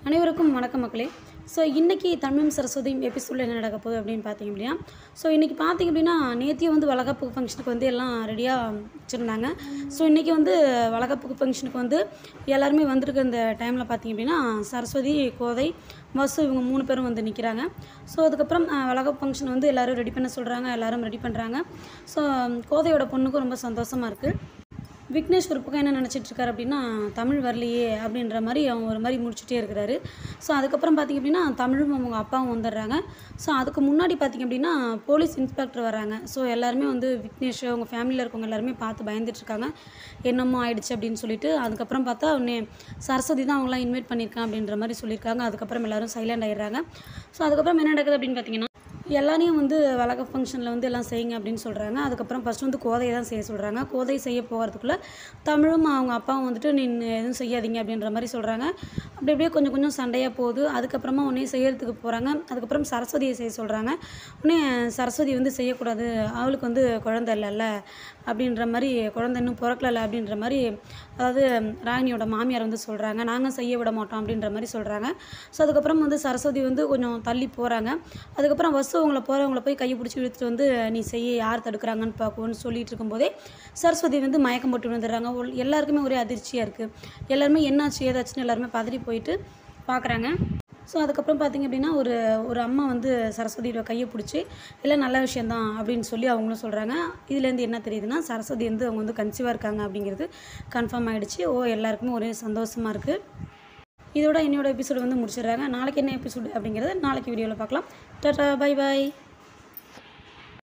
அனைவருக்கும் வணக்கம் மக்களே ஸோ இன்றைக்கி தமிழும் சரஸ்வதியும் எபிசோடில் என்ன நடக்க போகுது அப்படின்னு பார்த்தீங்க அப்படின்னா ஸோ இன்றைக்கி பார்த்தீங்க அப்படின்னா நேத்தியும் வந்து வளகாப்பு ஃபங்க்ஷனுக்கு வந்து எல்லாம் ரெடியாக வச்சுருந்தாங்க ஸோ இன்றைக்கி வந்து வளகாப்பு ஃபங்க்ஷனுக்கு வந்து எல்லாருமே வந்திருக்க இந்த டைமில் பார்த்தீங்க அப்படின்னா சரஸ்வதி கோதை வசு இவங்க மூணு பேரும் வந்து நிற்கிறாங்க ஸோ அதுக்கப்புறம் அஹ், வளகாப்பு ஃபங்க்ஷன் வந்து எல்லோரும் ரெடி பண்ண சொல்கிறாங்க எல்லாரும் ரெடி பண்ணுறாங்க ஸோ கோதையோட பொண்ணுக்கும் ரொம்ப சந்தோஷமாக இருக்குது விக்னேஷ் ஒரு பக்கம் என்ன நினச்சிட்டு இருக்காரு அப்படின்னா தமிழ் வரலையே அப்படின்ற மாதிரி அவங்க ஒரு மாதிரி முடிச்சுட்டே இருக்கிறாரு ஸோ அதுக்கப்புறம் பார்த்திங்க அப்படின்னா தமிழும் அவங்க அப்பாவும் வந்துடுறாங்க ஸோ அதுக்கு முன்னாடி பார்த்திங்க அப்படின்னா போலீஸ் இன்ஸ்பெக்டர் வராங்க ஸோ எல்லாருமே வந்து விக்னேஷ் அவங்க ஃபேமிலியில் இருக்கவங்க எல்லாருமே பார்த்து பயந்துட்டு இருக்காங்க என்னமோ ஆயிடுச்சு அப்படின்னு சொல்லிட்டு அதுக்கப்புறம் பார்த்தா உடனே சரஸ்வதி தான் அவங்களாம் இன்வைட் பண்ணியிருக்கேன் அப்படின்ற மாதிரி சொல்லியிருக்காங்க அதுக்கப்புறம் எல்லாரும் சைலண்ட் ஆயிடுறாங்க ஸோ அதுக்கப்புறம் என்ன நடக்குது அப்படின்னு பார்த்தீங்கன்னா எல்லாரையும் வந்து வழக்க ஃபங்க்ஷனில் வந்து எல்லாம் செய்யுங்க அப்படின்னு சொல்கிறாங்க அதுக்கப்புறம் ஃபஸ்ட் வந்து கோதையை தான் செய்ய சொல்கிறாங்க கோதை செய்ய போகிறதுக்குள்ளே தமிழும் அவங்க அப்பாவும் வந்துட்டு நீ எதுவும் செய்யாதீங்க அப்படின்ற மாதிரி சொல்கிறாங்க அப்படி அப்படியே கொஞ்சம் கொஞ்சம் சண்டையாக போகுது அதுக்கப்புறமா உடனே செய்யறதுக்கு போகிறாங்க அதுக்கப்புறம் சரஸ்வதியை செய்ய சொல்கிறாங்க உடனே சரஸ்வதி வந்து செய்யக்கூடாது அவளுக்கு வந்து குழந்தை இல்லைல்ல அப்படின்ற மாதிரி குழந்தை இன்னும் பிறக்கல அப்படின்ற மாதிரி அதாவது ராகினியோட மாமியார் வந்து சொல்கிறாங்க நாங்கள் செய்ய விட மாட்டோம் அப்படின்ற மாதிரி சொல்கிறாங்க ஸோ அதுக்கப்புறம் வந்து சரஸ்வதி வந்து கொஞ்சம் தள்ளி போகிறாங்க அதுக்கப்புறம் வசு அவங்கள போகிறவங்கள போய் கையை பிடிச்சி இழுத்துட்டு வந்து நீ செய்ய யார் தடுக்கிறாங்கன்னு பார்க்குவோன்னு சொல்லிட்டு இருக்கும்போதே சரஸ்வதி வந்து மயக்கம் போட்டு விழுந்துடுறாங்க ஒல்- எல்லாருக்குமே ஒரே அதிர்ச்சியாக இருக்குது எல்லாருமே என்னாச்சு ஏதாச்சுன்னு எல்லாருமே பதறி போயிட்டு பார்க்குறாங்க ஸோ அதுக்கப்புறம் பார்த்தீங்க அப்படின்னா ஒரு ஒரு அம்மா வந்து சரஸ்வதியோட கையை பிடிச்சி எல்லாம் நல்ல விஷயந்தான் அப்படின்னு சொல்லி அவங்களும் சொல்கிறாங்க இதுலேருந்து என்ன தெரியுதுன்னா சரஸ்வதி வந்து அவங்க வந்து கன்சீவாக இருக்காங்க அப்படிங்கிறது கன்ஃபார்ம் ஆகிடுச்சு ஓ எல்லாருக்குமே ஒரே சந்தோஷமாக இருக்குது இதோட என்னோட எபிசோடு வந்து முடிச்சிடுறாங்க நாளைக்கு என்ன எபிசோடு அப்படிங்கிறத நாளைக்கு வீடியோவில் பார்க்கலாம் டாட்டா பை பை